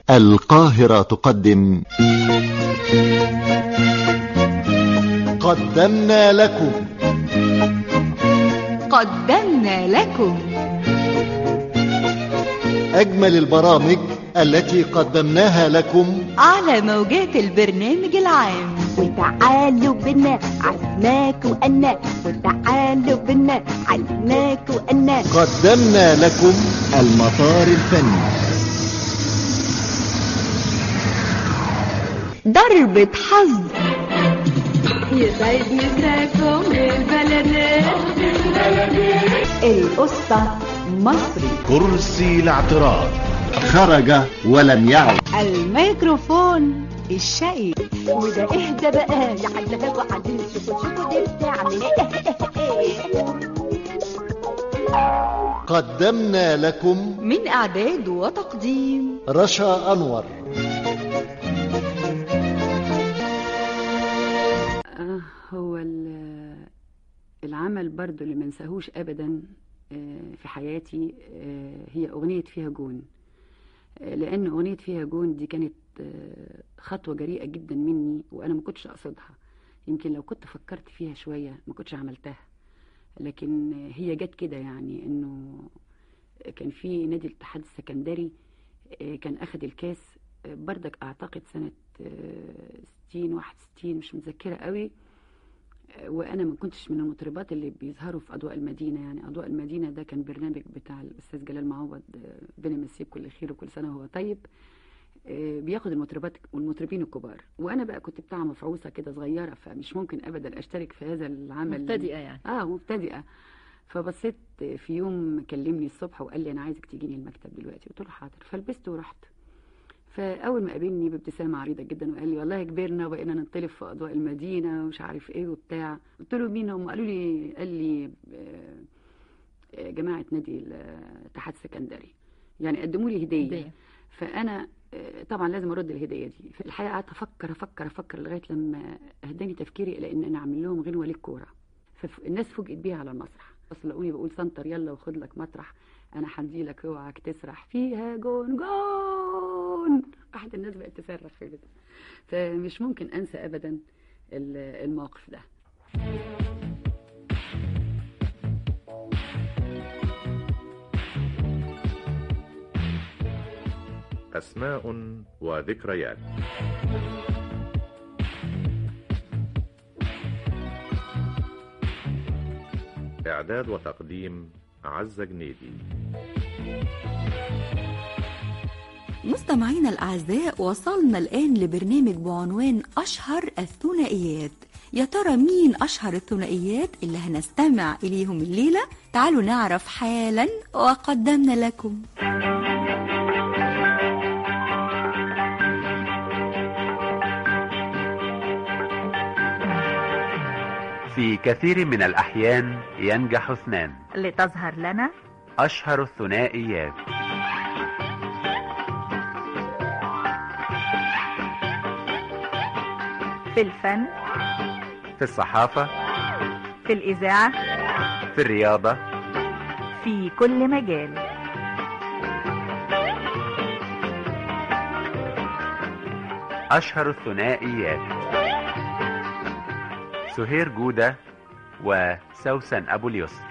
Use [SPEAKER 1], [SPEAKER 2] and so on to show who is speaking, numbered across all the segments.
[SPEAKER 1] القاهرة تقدم قدمنا لكم
[SPEAKER 2] قدمنا لكم
[SPEAKER 1] أجمل البرامج التي قدمناها لكم
[SPEAKER 2] على موجات البرنامج العام
[SPEAKER 3] وتعالوا بنا عرفناك وأنا وتعالوا بنا عرفناك وأنا
[SPEAKER 1] قدمنا لكم المطار الفني
[SPEAKER 2] ضربة حظ
[SPEAKER 3] يسعد مساكم البلدات
[SPEAKER 2] القصة مصري
[SPEAKER 1] كرسي الاعتراض خرج ولم يعد
[SPEAKER 2] الميكروفون الشقي
[SPEAKER 3] وده اهدى بقى لعلها وعدين شوفوا شوفوا دي بتعمل ايه
[SPEAKER 1] قدمنا لكم
[SPEAKER 2] من إعداد وتقديم
[SPEAKER 1] رشا أنور
[SPEAKER 4] آه، هو ال- العمل برضو اللي منساهوش ابدا آه، في حياتي آه، هي اغنية فيها جون آه، لان اغنية فيها جون دي كانت آه، خطوة جريئة جدا مني وانا ما كنتش اقصدها يمكن لو كنت فكرت فيها شوية ما كنتش عملتها لكن آه، هي جت كده يعني انه كان في نادي الاتحاد السكندري آه، كان اخد الكاس آه، بردك اعتقد سنة آه، 60 61 مش متذكرة قوي آه، وانا ما كنتش من المطربات اللي بيظهروا في اضواء المدينة يعني اضواء المدينة ده كان برنامج بتاع الاستاذ جلال معوض آه، ربنا يمسيه بكل خير وكل سنة وهو طيب آه، بياخد المطربات والمطربين الكبار وانا بقى كنت بتاع مفعوصة كده صغيرة فمش ممكن ابدا اشترك في هذا العمل
[SPEAKER 5] مبتدئة يعني
[SPEAKER 4] اه مبتدئه فبصيت في يوم كلمني الصبح وقال لي انا عايزك تجيني المكتب دلوقتي قلت له حاضر فلبست ورحت فاول ما قابلني بابتسامه عريضه جدا وقال لي والله كبرنا وبقينا ننطلب في اضواء المدينه ومش عارف ايه وبتاع قلت له مين هم قالوا لي قال لي آه، آه، جماعه نادي الاتحاد السكندري يعني قدموا لي هديه
[SPEAKER 5] هدية.
[SPEAKER 4] فانا آه، طبعا لازم ارد الهديه دي في الحقيقه قعدت افكر افكر افكر لغايه لما اهداني تفكيري الى ان انا اعمل لهم غنوه للكوره فالناس فوجئت بيها على المسرح بس لقوني بقول سنتر يلا وخد لك مطرح انا هدي لك اوعك تسرح فيها جون جون واحد الناس بقت تصرخ في كده فمش ممكن انسى ابدا ال- الموقف ده
[SPEAKER 6] أسماء وذكريات إعداد وتقديم عزة جنيدي
[SPEAKER 7] مستمعينا الأعزاء وصلنا الآن لبرنامج بعنوان أشهر الثنائيات يا ترى مين أشهر الثنائيات اللي هنستمع إليهم الليلة تعالوا نعرف حالا وقدمنا لكم
[SPEAKER 8] في كثير من الأحيان ينجح اثنان
[SPEAKER 5] لتظهر لنا
[SPEAKER 8] أشهر الثنائيات
[SPEAKER 5] في الفن
[SPEAKER 8] في الصحافة
[SPEAKER 5] في الإذاعة
[SPEAKER 8] في الرياضة
[SPEAKER 5] في كل مجال
[SPEAKER 8] أشهر الثنائيات سهير جودة وسوسن أبو اليسر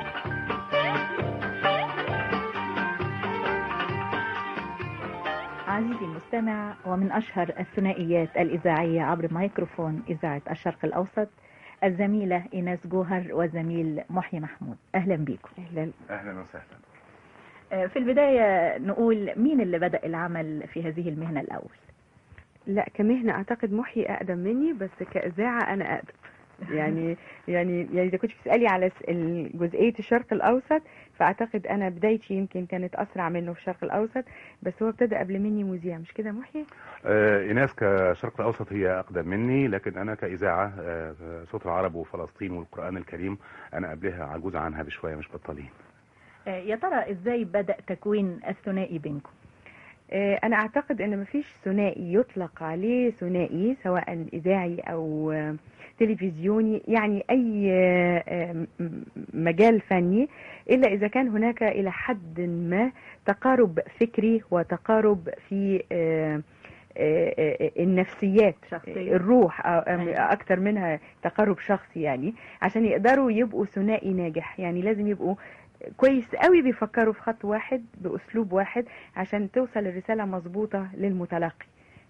[SPEAKER 5] عزيزي المستمع ومن أشهر الثنائيات الإذاعية عبر ميكروفون إذاعة الشرق الأوسط الزميلة إيناس جوهر والزميل محيي محمود أهلا بكم أهلا
[SPEAKER 8] أهلا وسهلا
[SPEAKER 5] في البداية نقول مين اللي بدأ العمل في هذه المهنة الأول
[SPEAKER 9] لا كمهنة أعتقد محيي أقدم مني بس كإذاعة أنا أقدم يعني يعني يعني إذا كنت بتسألي على س- ال- جزئية الشرق الأوسط فأعتقد أنا بدايتي يمكن كانت أسرع منه في الشرق الأوسط بس هو ابتدى قبل مني مذيع مش كده محيي؟
[SPEAKER 10] آه، إيناس كشرق الأوسط هي أقدم مني لكن أنا كإذاعة آه، صوت العرب وفلسطين والقرآن الكريم أنا قبلها عجوز عنها بشوية مش بطالين
[SPEAKER 5] آه، يا ترى إزاي بدأ تكوين الثنائي بينكم
[SPEAKER 9] آه، أنا أعتقد إن مفيش ثنائي يطلق عليه ثنائي سواء إذاعي أو آه، تلفزيوني يعني أي آه، م- م- مجال فني إلا إذا كان هناك إلى حد ما تقارب فكري وتقارب في آه، آه، آه، النفسيات
[SPEAKER 5] شخصية.
[SPEAKER 9] الروح آه، آه،
[SPEAKER 5] أيوة.
[SPEAKER 9] أكتر منها تقارب شخصي يعني عشان يقدروا يبقوا ثنائي ناجح يعني لازم يبقوا كويس قوي بيفكروا في خط واحد بأسلوب واحد عشان توصل الرسالة مظبوطة للمتلقي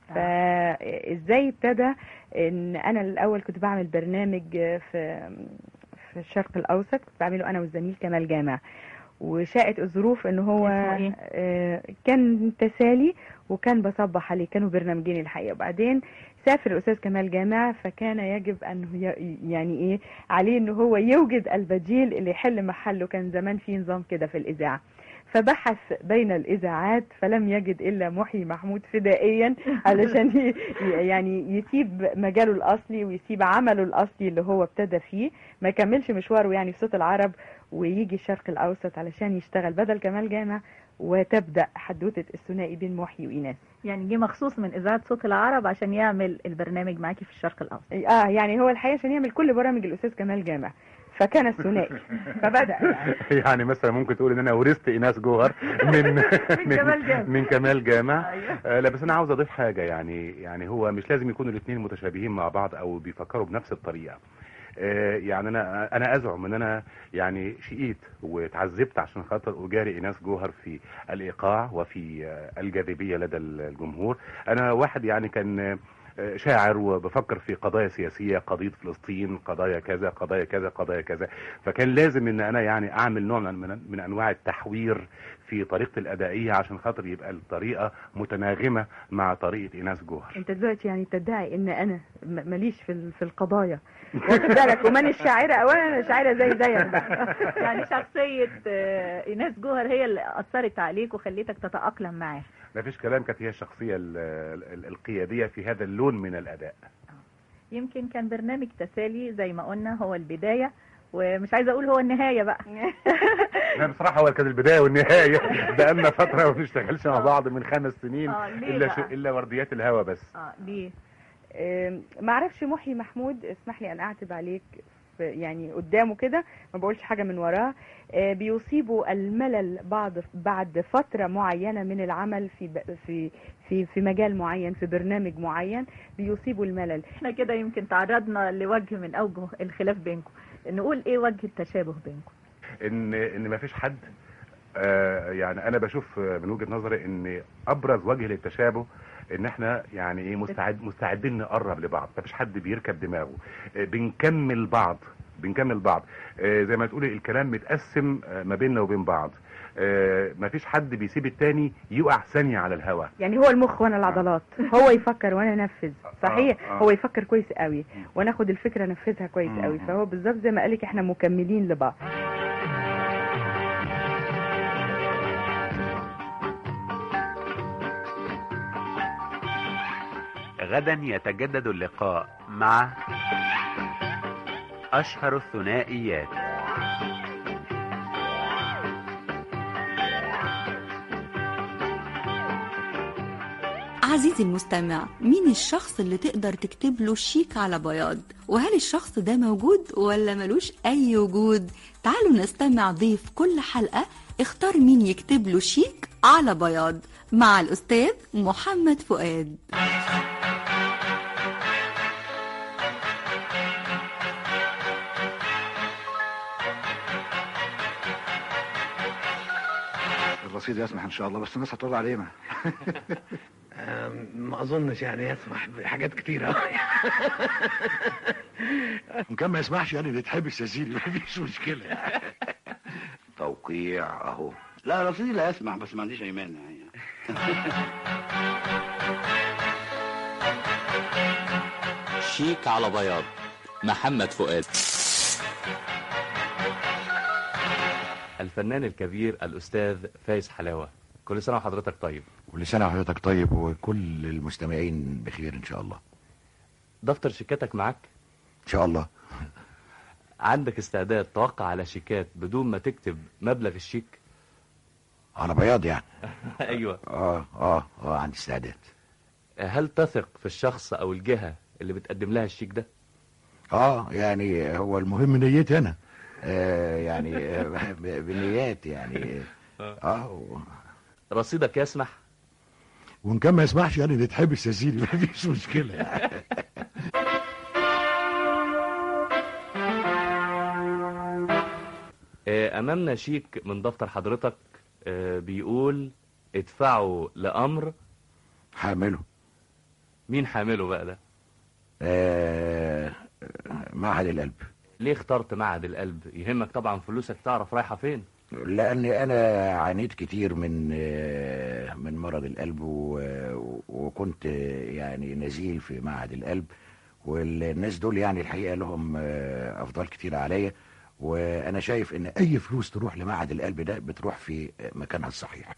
[SPEAKER 9] فازاي ابتدى ان انا الاول كنت بعمل برنامج في في الشرق الاوسط كنت بعمله انا والزميل كمال جامع وشاءت الظروف ان هو
[SPEAKER 5] اسمه إيه؟
[SPEAKER 9] آه، كان تسالي وكان بصبح عليه كانوا برنامجين الحقيقه وبعدين سافر الاستاذ كمال جامع فكان يجب ان ي- يعني ايه عليه ان هو يوجد البديل اللي يحل محله كان زمان في نظام كده في الاذاعه فبحث بين الإذاعات فلم يجد إلا محيي محمود فدائيا علشان ي- يعني يسيب مجاله الأصلي ويسيب عمله الأصلي اللي هو ابتدى فيه ما يكملش مشواره يعني في صوت العرب ويجي الشرق الأوسط علشان يشتغل بدل كمال جامع وتبدأ حدوتة الثنائي بين محيي وإيناس
[SPEAKER 5] يعني جه مخصوص من إذاعة صوت العرب عشان يعمل البرنامج معاكي في الشرق الأوسط
[SPEAKER 9] اه يعني هو الحقيقة عشان يعمل كل برامج الأستاذ كمال جامع فكان الثنائي فبدأ يعني
[SPEAKER 10] يعني مثلا ممكن تقول ان انا ورثت ايناس جوهر من من
[SPEAKER 9] كمال جامع.
[SPEAKER 10] من كمال جامع
[SPEAKER 9] أيوة.
[SPEAKER 10] آه، لا بس انا عاوز اضيف حاجه يعني يعني هو مش لازم يكونوا الاثنين متشابهين مع بعض او بيفكروا بنفس الطريقه آه، يعني انا انا ازعم ان انا يعني شقيت وتعذبت عشان خاطر اجاري ايناس جوهر في الايقاع وفي آه، الجاذبيه لدى الجمهور انا واحد يعني كان آه، شاعر وبفكر في قضايا سياسية قضية فلسطين قضايا كذا قضايا كذا قضايا كذا فكان لازم ان انا يعني اعمل نوع من, من, من انواع التحوير في طريقة الادائية عشان خاطر يبقى الطريقة متناغمة مع طريقة ايناس جوهر
[SPEAKER 9] انت دلوقتي يعني تدعي ان انا م- ماليش في ال- في القضايا واخد بالك وماني الشاعره اولا انا شاعره زي زيك بقى
[SPEAKER 5] يعني شخصية آه، إيناس جوهر هي اللي أثرت عليك وخليتك تتأقلم معاه
[SPEAKER 10] ما فيش كلام كانت هي الشخصية ال- ال- القيادية في هذا اللون من الاداء
[SPEAKER 5] يمكن كان برنامج تسالي زي ما قلنا هو البداية ومش عايزة أقول هو النهاية بقى
[SPEAKER 10] لا بصراحة هو كان البداية والنهاية بقالنا فترة ما بنشتغلش مع بعض من خمس سنين
[SPEAKER 9] آه، ليه
[SPEAKER 10] الا
[SPEAKER 9] بقى؟
[SPEAKER 10] ش... الا ورديات الهوا بس
[SPEAKER 5] اه ليه
[SPEAKER 9] ما اعرفش محي محمود اسمح لي ان اعتب عليك في- يعني قدامه كده ما بقولش حاجه من وراه آه، بيصيبوا الملل بعد بعد فتره معينه من العمل في ب- في في في مجال معين في برنامج معين بيصيبوا الملل
[SPEAKER 5] احنا كده يمكن تعرضنا لوجه من أوجه الخلاف بينكم نقول إيه وجه التشابه بينكم
[SPEAKER 10] ان ان ما فيش حد آه يعني انا بشوف آه، من وجهة نظري ان ابرز وجه للتشابه ان احنا يعني ايه مستعد مستعدين نقرب لبعض ما فيش حد بيركب دماغه آه بنكمل بعض بنكمل بعض آه زي ما تقولي الكلام متقسم آه ما بيننا وبين بعض آه ما فيش حد بيسيب التاني يقع ثانية على الهوا
[SPEAKER 9] يعني هو المخ وانا العضلات هو يفكر وانا انفذ صحيح
[SPEAKER 10] آه.
[SPEAKER 9] هو يفكر كويس قوي وانا اخد الفكره انفذها كويس قوي فهو بالظبط زي ما قالك احنا مكملين لبعض
[SPEAKER 8] غدا يتجدد اللقاء مع أشهر الثنائيات
[SPEAKER 7] عزيزي المستمع مين الشخص اللي تقدر تكتب له شيك على بياض وهل الشخص ده موجود ولا ملوش أي وجود تعالوا نستمع ضيف كل حلقة اختار مين يكتب له شيك على بياض مع الأستاذ محمد فؤاد
[SPEAKER 11] الرصيد يسمح ان شاء الله بس الناس هتقول علينا
[SPEAKER 12] ما اظنش يعني يسمح بحاجات كتيرة
[SPEAKER 11] وان كان ما يسمحش يعني نتحبس يا سيدي مفيش مشكله
[SPEAKER 13] توقيع اهو لا رصيدي لا يسمح بس ما عنديش اي مانع يعني
[SPEAKER 14] شيك على بياض محمد فؤاد
[SPEAKER 15] الفنان الكبير الأستاذ فايز حلاوة كل سنة وحضرتك طيب
[SPEAKER 11] كل سنه وحضرتك طيب وكل المستمعين بخير ان شاء الله
[SPEAKER 15] دفتر شيكاتك معاك
[SPEAKER 11] ان شاء الله
[SPEAKER 15] عندك استعداد توقع على شيكات بدون ما تكتب مبلغ الشيك
[SPEAKER 11] على بياض يعني
[SPEAKER 15] ايوه
[SPEAKER 11] اه اه اه عندي استعداد
[SPEAKER 15] هل تثق في الشخص او الجهة اللي بتقدم لها الشيك ده
[SPEAKER 11] اه يعني هو المهم نيتي انا آه يعني آه، ب- بنيات يعني اه و-
[SPEAKER 15] رصيدك يسمح
[SPEAKER 16] وان كان ما يسمحش يعني نتحبس يا سيدي ما فيش مشكله يعني.
[SPEAKER 15] آه، امامنا شيك من دفتر حضرتك آه، بيقول ادفعوا لامر
[SPEAKER 11] حامله
[SPEAKER 15] مين حامله بقى ده
[SPEAKER 11] آه معهد القلب
[SPEAKER 15] ليه اخترت معهد القلب يهمك طبعا فلوسك تعرف رايحه فين
[SPEAKER 11] لاني انا عانيت كتير من آه، من مرض القلب و- وكنت آه، يعني نزيل في معهد القلب والناس دول يعني الحقيقه لهم آه، افضال كتير عليا وانا شايف ان اي فلوس تروح لمعهد القلب ده بتروح في مكانها الصحيح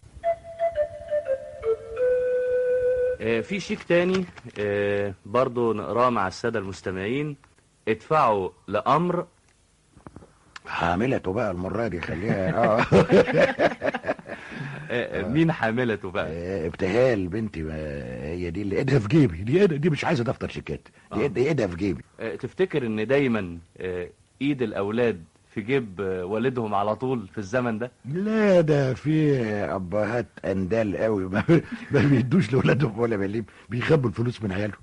[SPEAKER 15] آه، في شيك تاني آه، برضو نقراه مع الساده المستمعين ادفعوا لامر
[SPEAKER 11] حاملته بقى المره دي خليها اه
[SPEAKER 15] آه، مين حاملته بقى
[SPEAKER 11] آه، ابتهال بنتي ما هي دي اللي ايدها في جيبي دي إيدها دي مش عايزه دفتر شيكات دي إيد- دي ايدها في جيبي
[SPEAKER 15] آه، تفتكر ان دايما آه، ايد الاولاد في جيب آه، والدهم على طول في الزمن ده
[SPEAKER 11] لا ده في ابهات اندال قوي ما, ما بيدوش لاولادهم ولا مليم بيخبوا الفلوس من عيالهم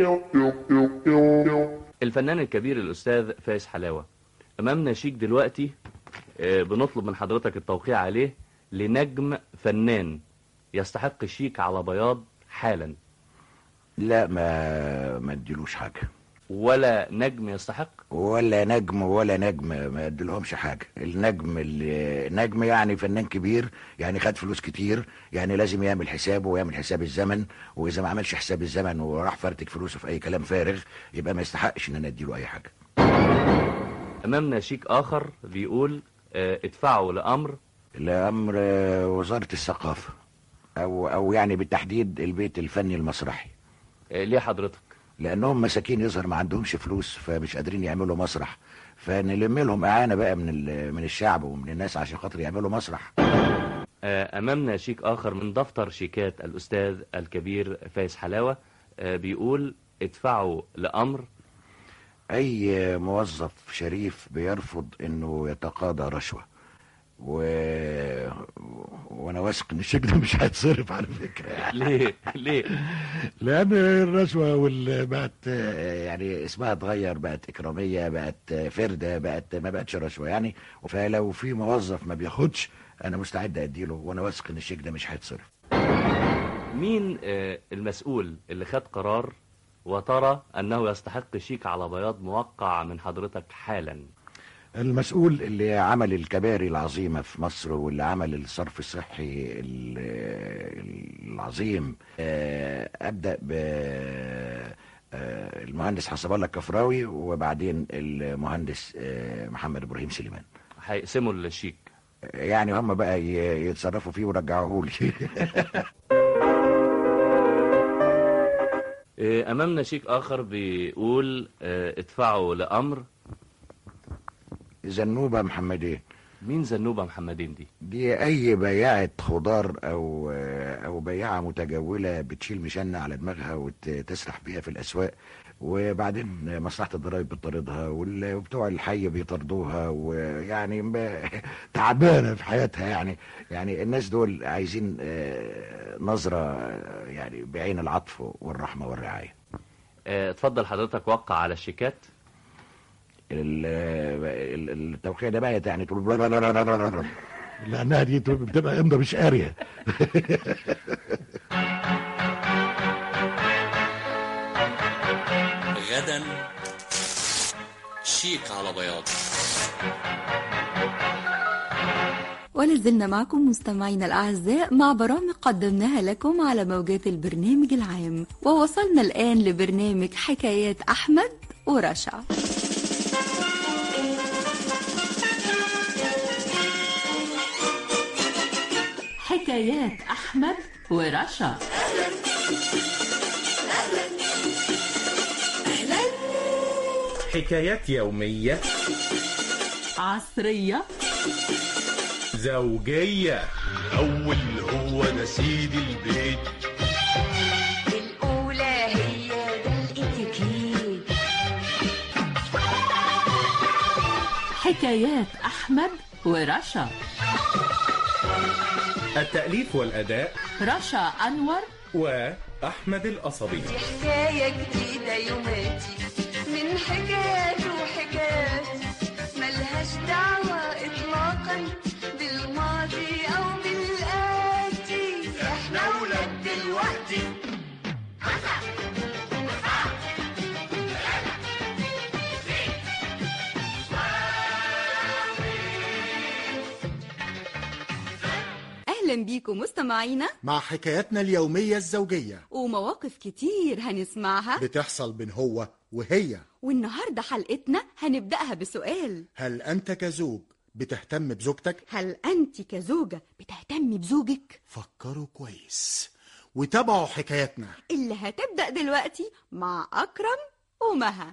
[SPEAKER 15] الفنان الكبير الاستاذ فايز حلاوه امامنا شيك دلوقتي آه، بنطلب من حضرتك التوقيع عليه لنجم فنان يستحق شيك على بياض حالا
[SPEAKER 11] لا ما ما اديلوش حاجه
[SPEAKER 15] ولا نجم يستحق
[SPEAKER 11] ولا نجم ولا نجم ما اديلهمش حاجه النجم اللي نجم يعني فنان كبير يعني خد فلوس كتير يعني لازم يعمل حسابه ويعمل حساب الزمن واذا ما عملش حساب الزمن وراح فرتك فلوسه في اي كلام فارغ يبقى ما يستحقش ان انا اديله اي حاجه
[SPEAKER 15] امامنا شيك اخر بيقول آه، ادفعوا لامر
[SPEAKER 11] لامر آه، وزاره الثقافه او او يعني بالتحديد البيت الفني المسرحي
[SPEAKER 15] آه، ليه حضرتك
[SPEAKER 11] لانهم مساكين يظهر ما عندهمش فلوس فمش قادرين يعملوا مسرح فنلم لهم اعانه بقى من ال- من الشعب ومن الناس عشان خاطر يعملوا مسرح
[SPEAKER 15] آه، امامنا شيك اخر من دفتر شيكات الاستاذ الكبير فايز حلاوه آه، بيقول ادفعوا لامر
[SPEAKER 11] اي موظف شريف بيرفض انه يتقاضى رشوه و... وانا واثق ان الشيك ده مش هيتصرف على فكره
[SPEAKER 15] ليه ليه
[SPEAKER 16] لان الرشوه وال
[SPEAKER 11] بقت آه، يعني اسمها اتغير بقت اكراميه بقت آه، فرده بقت ما بقتش رشوه يعني فلو في موظف ما بياخدش انا مستعد اديله وانا واثق ان الشيك ده مش هيتصرف
[SPEAKER 15] مين آه، المسؤول اللي خد قرار وترى انه يستحق شيك على بياض موقع من حضرتك حالا
[SPEAKER 11] المسؤول اللي عمل الكباري العظيمة في مصر واللي عمل الصرف الصحي ال- العظيم آه، أبدأ ب آه، المهندس حسب الله الكفراوي وبعدين المهندس آه، محمد إبراهيم سليمان
[SPEAKER 15] هيقسموا الشيك
[SPEAKER 11] يعني هم بقى ي- يتصرفوا فيه ورجعوه لي
[SPEAKER 15] آه، امامنا شيك اخر بيقول آه، ادفعوا لامر
[SPEAKER 11] زنوبة محمدين
[SPEAKER 15] مين زنوبة محمدين دي
[SPEAKER 11] دي اي بياعة خضار او او بياعة متجولة بتشيل مشنة على دماغها وتسرح بيها في الاسواق وبعدين مصلحة الضرايب بتطاردها وال- وبتوع الحي بيطردوها ويعني ب- تعبانة في حياتها يعني يعني الناس دول عايزين آه، نظرة آه، يعني بعين العطف والرحمة والرعاية
[SPEAKER 15] آه، اتفضل حضرتك وقع على الشيكات
[SPEAKER 11] ال- ال- التوقيع ده بقى يعني تقول
[SPEAKER 16] لانها دي بتبقى امضه مش قاريه
[SPEAKER 14] غدا شيك على بياض
[SPEAKER 7] ولازلنا معكم مستمعينا الأعزاء مع برامج قدمناها لكم على موجات البرنامج العام ووصلنا الآن لبرنامج حكايات أحمد ورشا
[SPEAKER 2] حكايات أحمد ورشا
[SPEAKER 17] حكايات يومية
[SPEAKER 2] عصرية
[SPEAKER 17] زوجية
[SPEAKER 18] الأول هو ده سيد البيت
[SPEAKER 3] الأولى هي ده الإتيكيت
[SPEAKER 2] حكايات أحمد ورشا
[SPEAKER 18] التأليف والأداء
[SPEAKER 2] رشا أنور
[SPEAKER 18] وأحمد القصبي
[SPEAKER 17] حكاية جديدة يوماتي من حكايات وحكايات ملهاش دعوة إطلاقا بالماضي أو بالآتي إحنا ولاد دلوقتي
[SPEAKER 7] أهلا بيكم مستمعينا
[SPEAKER 19] مع حكاياتنا اليومية الزوجية
[SPEAKER 7] ومواقف كتير هنسمعها
[SPEAKER 19] بتحصل بين هو وهي
[SPEAKER 7] والنهاردة حلقتنا هنبدأها بسؤال
[SPEAKER 19] هل أنت كزوج بتهتم بزوجتك؟
[SPEAKER 7] هل أنت كزوجة بتهتمي بزوجك؟
[SPEAKER 19] فكروا كويس وتابعوا حكاياتنا
[SPEAKER 7] اللي هتبدأ دلوقتي مع أكرم ومها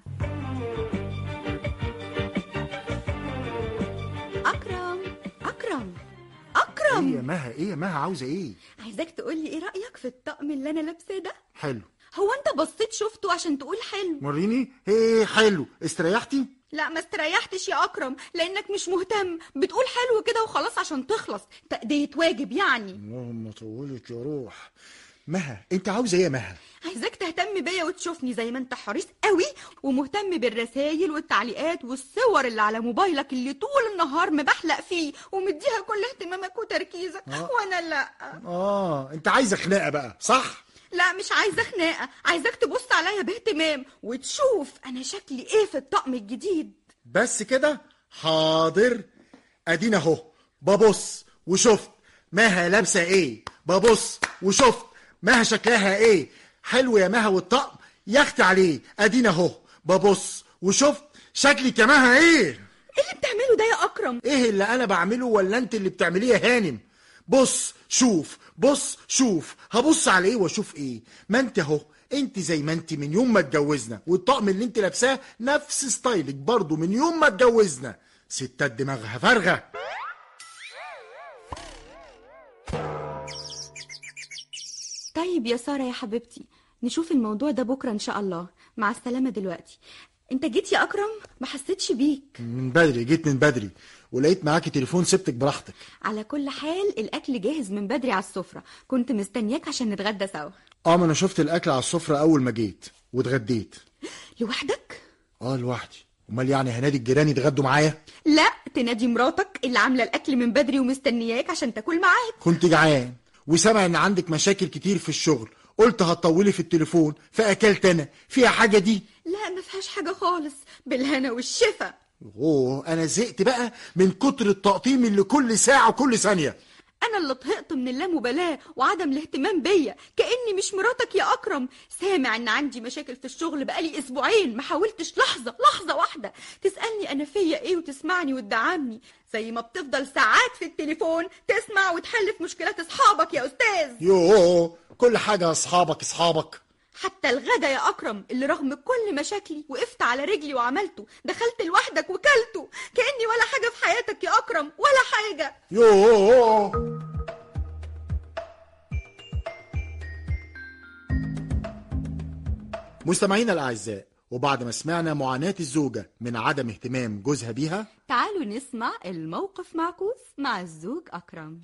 [SPEAKER 7] أكرم أكرم أكرم
[SPEAKER 19] ايه يا مها ايه يا مها عاوزة ايه؟
[SPEAKER 7] عايزاك تقولي إيه رأيك في الطقم اللي أنا لابساه ده؟
[SPEAKER 19] حلو
[SPEAKER 7] هو أنت بصيت شفته عشان تقول حلو
[SPEAKER 19] وريني ايه حلو استريحتي؟
[SPEAKER 7] لا ما استريحتش يا أكرم لأنك مش مهتم بتقول حلو كده وخلاص عشان تخلص تأدية واجب يعني
[SPEAKER 19] اللهم طولك يا روح مها انت عاوزة ايه يا مها؟
[SPEAKER 7] عايزاك تهتم بيا وتشوفني زي ما انت حريص قوي ومهتم بالرسايل والتعليقات والصور اللي على موبايلك اللي طول النهار مبحلق فيه ومديها كل اهتمامك وتركيزك
[SPEAKER 19] آه.
[SPEAKER 7] وانا لا
[SPEAKER 19] اه انت عايزة خناقة بقى صح؟
[SPEAKER 7] لا مش عايزه خناقه عايزاك تبص عليا باهتمام وتشوف انا شكلي ايه في الطقم الجديد
[SPEAKER 19] بس كده حاضر ادينا اهو ببص وشفت مها لابسه ايه ببص وشفت مها شكلها ايه حلو يا مها والطقم يخت عليه ادينا اهو ببص وشفت شكلك يا مها ايه
[SPEAKER 7] ايه اللي بتعمله ده يا اكرم
[SPEAKER 19] ايه اللي انا بعمله ولا انت اللي بتعمليه يا هانم بص شوف بص شوف هبص على ايه واشوف ايه ما انت اهو انت زي ما انت من يوم ما اتجوزنا والطقم اللي انت لابساه نفس ستايلك برضو من يوم ما اتجوزنا ستات دماغها فارغه
[SPEAKER 7] طيب يا ساره يا حبيبتي نشوف الموضوع ده بكره ان شاء الله مع السلامه دلوقتي انت جيت يا اكرم ما حسيتش بيك
[SPEAKER 19] من بدري جيت من بدري ولقيت معاكي تليفون سبتك براحتك
[SPEAKER 7] على كل حال الاكل جاهز من بدري على السفره كنت مستنياك عشان نتغدى سوا
[SPEAKER 19] اه ما انا شفت الاكل على السفره اول ما جيت واتغديت
[SPEAKER 7] لوحدك
[SPEAKER 19] اه لوحدي امال يعني هنادي الجيران يتغدوا معايا
[SPEAKER 7] لا تنادي مراتك اللي عامله الاكل من بدري ومستنياك عشان تاكل معاك
[SPEAKER 19] كنت جعان وسامع ان عندك مشاكل كتير في الشغل قلت هتطولي في التليفون فاكلت انا فيها حاجه دي
[SPEAKER 7] لا ما فيهاش حاجه خالص بالهنا والشفا
[SPEAKER 19] اوه انا زهقت بقى من كتر التقطيم اللي كل ساعه وكل ثانيه
[SPEAKER 7] انا اللي طهقت من اللامبالاه وعدم الاهتمام بيا كاني مش مراتك يا اكرم سامع ان عندي مشاكل في الشغل بقالي اسبوعين ما حاولتش لحظه لحظه واحده تسالني انا فيا ايه وتسمعني وتدعمني زي ما بتفضل ساعات في التليفون تسمع وتحل في مشكلات اصحابك يا استاذ
[SPEAKER 19] يوه كل حاجه اصحابك اصحابك
[SPEAKER 7] حتى الغدا يا اكرم اللي رغم كل مشاكلي وقفت على رجلي وعملته دخلت لوحدك وكلته كاني ولا حاجه في حياتك يا اكرم ولا حاجه
[SPEAKER 19] يوه مستمعينا الاعزاء وبعد ما سمعنا معاناة الزوجة من عدم اهتمام جوزها بيها
[SPEAKER 7] تعالوا نسمع الموقف معكوس مع الزوج أكرم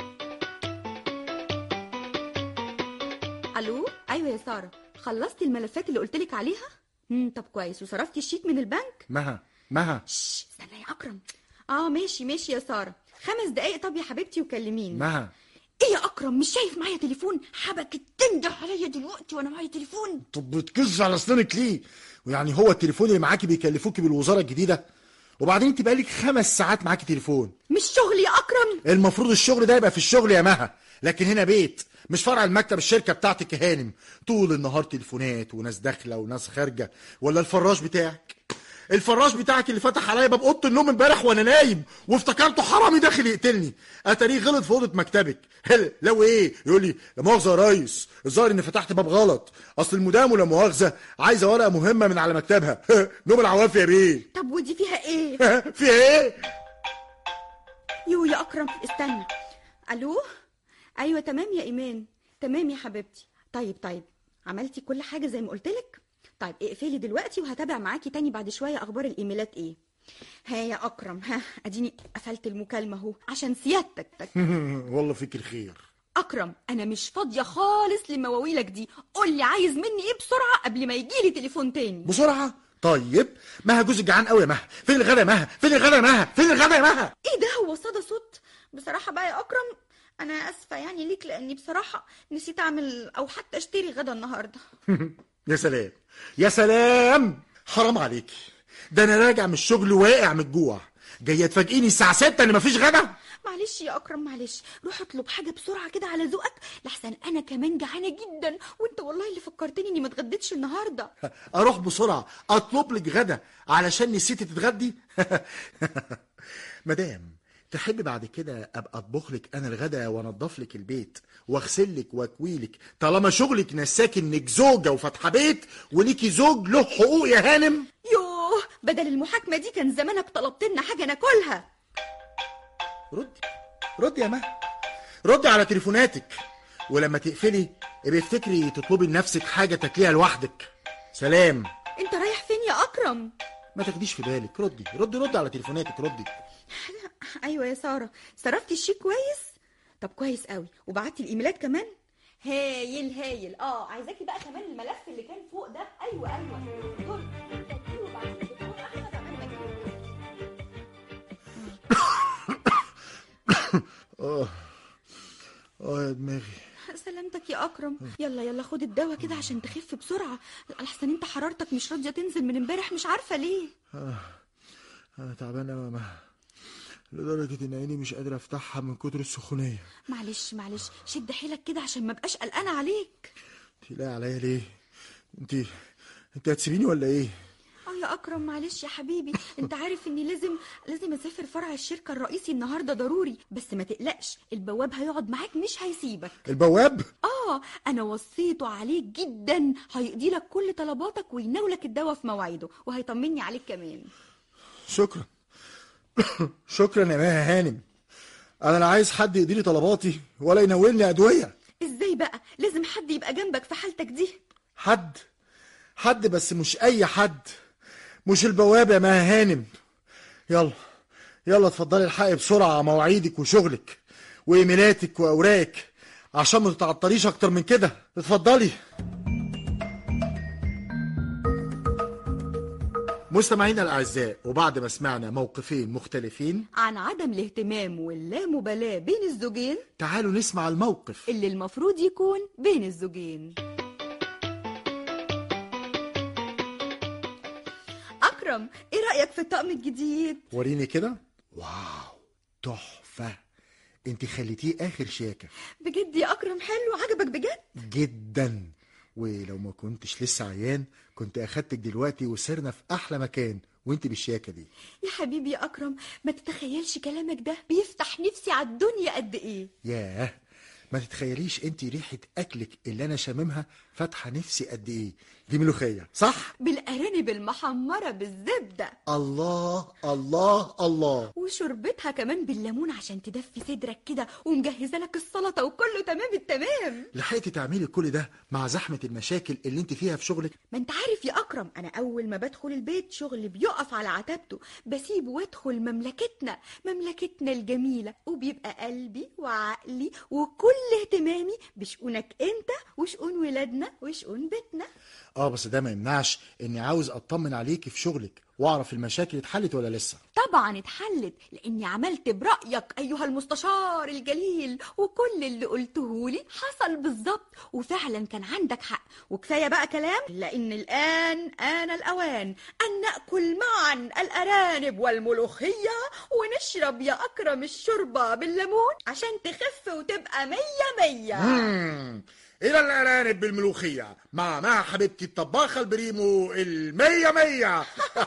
[SPEAKER 7] ألو أيوة يا سارة خلصتي الملفات اللي قلتلك عليها؟ مم طب كويس وصرفتي الشيك من البنك؟
[SPEAKER 19] مها مها
[SPEAKER 7] شش استنى يا أكرم اه ماشي ماشي يا سارة خمس دقايق طب يا حبيبتي وكلميني
[SPEAKER 19] مها
[SPEAKER 7] ايه يا أكرم مش شايف معايا تليفون حبكت تنده عليا دلوقتي وأنا معايا تليفون
[SPEAKER 19] طب بتكز على اسنانك ليه ويعني هو التليفون اللي معاكي بيكلفوكي بالوزاره الجديده وبعدين انت بقالك خمس ساعات معاكي تليفون
[SPEAKER 7] مش شغل يا أكرم
[SPEAKER 19] المفروض الشغل ده يبقى في الشغل يا مها لكن هنا بيت مش فرع المكتب الشركه بتاعتك يا هانم طول النهار تليفونات وناس داخله وناس خارجه ولا الفراش بتاعك الفراش بتاعك اللي فتح عليا باب اوضه النوم امبارح وانا نايم وافتكرته حرامي داخل يقتلني اتاريه غلط في اوضه مكتبك هل لو ايه يقول لي لا مؤاخذه يا ريس الظاهر اني فتحت باب غلط اصل المدام ولا مؤاخذه عايزه ورقه مهمه من على مكتبها نوم العوافي يا بيه
[SPEAKER 7] طب ودي فيها ايه
[SPEAKER 19] فيها ايه
[SPEAKER 7] يو يا اكرم استنى الو ايوه تمام يا ايمان تمام يا حبيبتي طيب طيب عملتي كل حاجه زي ما قلت لك طيب اقفلي دلوقتي وهتابع معاكي تاني بعد شويه اخبار الايميلات ايه ها يا أكرم ها أديني قفلت المكالمة أهو عشان سيادتك تك.
[SPEAKER 19] والله فيك الخير
[SPEAKER 7] أكرم أنا مش فاضية خالص لمواويلك دي قول لي عايز مني إيه بسرعة قبل ما يجيلي تليفون تاني
[SPEAKER 19] بسرعه طيب مها جوزك جعان قوي يا مها فين الغدا يا مها فين الغدا يا مها فين الغدا يا مها
[SPEAKER 7] إيه ده هو صدى صوت بصراحة بقى يا أكرم أنا آسفة يعني ليك لأني بصراحة نسيت أعمل أو حتى أشتري غدا النهاردة
[SPEAKER 19] يا سلام يا سلام حرام عليكي ده انا راجع من الشغل واقع من الجوع جايه تفاجئيني الساعه 6 ان مفيش غدا
[SPEAKER 7] معلش يا أكرم معلش روح اطلب حاجة بسرعة كده على ذوقك لحسن أنا كمان جعانة جدا وأنت والله اللي فكرتني إني ما اتغديتش النهاردة
[SPEAKER 19] اروح بسرعه اطلب لك غدا علشان نسيتي تتغدي مدام تحبي بعد كده ابقى اطبخ لك انا الغدا وانضف لك البيت واغسل لك واكوي لك طالما شغلك نساك انك زوجه وفاتحه بيت وليكي زوج له حقوق يا هانم
[SPEAKER 7] يوه بدل المحاكمة دي كان زمانك طلبت لنا حاجة ناكلها
[SPEAKER 19] ردي ردي يا مها ردي على تليفوناتك ولما تقفلي ابقي افتكري تطلبي لنفسك حاجه تاكليها لوحدك سلام
[SPEAKER 7] أنت رايح فين يا أكرم
[SPEAKER 19] ما تاخديش في بالك ردي ردي ردي على تليفوناتك ردي
[SPEAKER 7] أيوة يا سارة صرفتي الشيك كويس طب كويس قوي وبعتي الإيميلات كمان هايل هايل اه عايزاكي بقى كمان الملف اللي كان فوق ده ايوه ايوه دول تديه وبعد كده دكتور احمد عمال مجنون
[SPEAKER 19] اه اه يا دماغي
[SPEAKER 7] سلامتك يا اكرم يلا يلا خد الدواء كده عشان تخف بسرعه لحسن انت حرارتك مش راضيه تنزل من امبارح مش عارفه ليه
[SPEAKER 19] آه. انا تعبان قوي يا مها لدرجه ان عيني مش قادر افتحها من كتر السخونيه
[SPEAKER 7] معلش معلش شد حيلك كده عشان ما بقاش قلقانه عليك
[SPEAKER 19] تقلقي عليا ليه انت انت هتسيبيني ولا ايه
[SPEAKER 7] اه يا اكرم معلش يا حبيبي انت عارف اني لازم لازم اسافر فرع الشركه الرئيسي النهارده ضروري بس ما تقلقش البواب هيقعد معاك مش هيسيبك
[SPEAKER 19] البواب
[SPEAKER 7] اه انا وصيته عليك جدا هيقضي لك كل طلباتك ويناولك الدواء في مواعيده وهيطمني عليك كمان
[SPEAKER 19] شكرا شكرا يا مها هانم انا لا عايز حد يقضي لي طلباتي ولا يناولني ادويه
[SPEAKER 7] ازاي بقى لازم حد يبقى جنبك في حالتك دي
[SPEAKER 19] حد حد بس مش اي حد مش البوابه يا مها هانم يلا يلا اتفضلي الحقي بسرعه على مواعيدك وشغلك وايميلاتك واوراقك عشان ما تتعطليش اكتر من كده اتفضلي مستمعينا الاعزاء وبعد ما سمعنا موقفين مختلفين
[SPEAKER 7] عن عدم الاهتمام واللامبالاة بين الزوجين
[SPEAKER 19] تعالوا نسمع الموقف
[SPEAKER 7] اللي المفروض يكون بين الزوجين أكرم إيه رأيك في الطقم الجديد؟
[SPEAKER 19] وريني كده واو تحفه انت خليتيه اخر شياكه
[SPEAKER 7] بجد يا أكرم حلو عجبك بجد؟
[SPEAKER 19] جدا ولو ما كنتش لسه عيان كنت اخدتك دلوقتي وسرنا في احلى مكان وانت بالشياكه دي
[SPEAKER 7] يا حبيبي يا أكرم ما تتخيلش كلامك ده بيفتح نفسي على الدنيا قد إيه
[SPEAKER 19] ياه ما تتخيليش انت ريحه اكلك اللي انا شاممها فاتحه نفسي قد ايه دي ملوخيه صح
[SPEAKER 7] بالأرانب المحمرة بالزبدة
[SPEAKER 19] الله الله الله
[SPEAKER 7] وشربتها كمان بالليمون عشان تدفي صدرك كده ومجهزة لك السلطة وكله تمام التمام
[SPEAKER 19] لحقتي تعملي كل ده مع زحمه المشاكل اللي انت فيها في شغلك
[SPEAKER 7] ما انت عارف يا اكرم انا اول ما بدخل البيت شغل بيقف على عتبته بسيبه وادخل مملكتنا مملكتنا الجميله وبيبقى قلبي وعقلي وكل اهتمامي بشؤونك انت وشؤون ولادنا وشؤون بيتنا
[SPEAKER 19] اه بس ده ما يمنعش اني عاوز اطمن عليكي في شغلك واعرف المشاكل اتحلت ولا لسه
[SPEAKER 7] طبعا اتحلت لاني عملت برايك ايها المستشار الجليل وكل اللي قلته لي حصل بالظبط وفعلا كان عندك حق وكفايه بقى كلام لان الان آن الاوان ان ناكل معا الارانب والملوخيه ونشرب يا اكرم الشوربه بالليمون عشان تخف وتبقى مية مية
[SPEAKER 19] مم. الى الارانب بالملوخيه مع مع حبيبتي الطباخه البريمو المية مية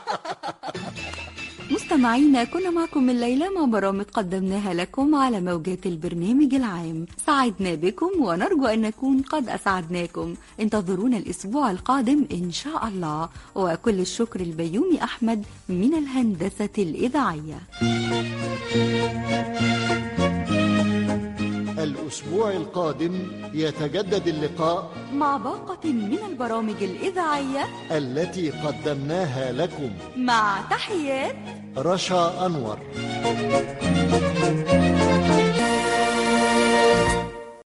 [SPEAKER 7] مستمعينا كنا معكم الليلة مع برامج قدمناها لكم على موجات البرنامج العام سعدنا بكم ونرجو أن نكون قد أسعدناكم انتظرونا الأسبوع القادم إن شاء الله وكل الشكر البيومي أحمد من الهندسة الإذاعية
[SPEAKER 1] الأسبوع القادم يتجدد اللقاء
[SPEAKER 7] مع باقة من البرامج الإذاعية
[SPEAKER 1] التي قدمناها لكم
[SPEAKER 7] مع تحيات
[SPEAKER 1] رشا أنور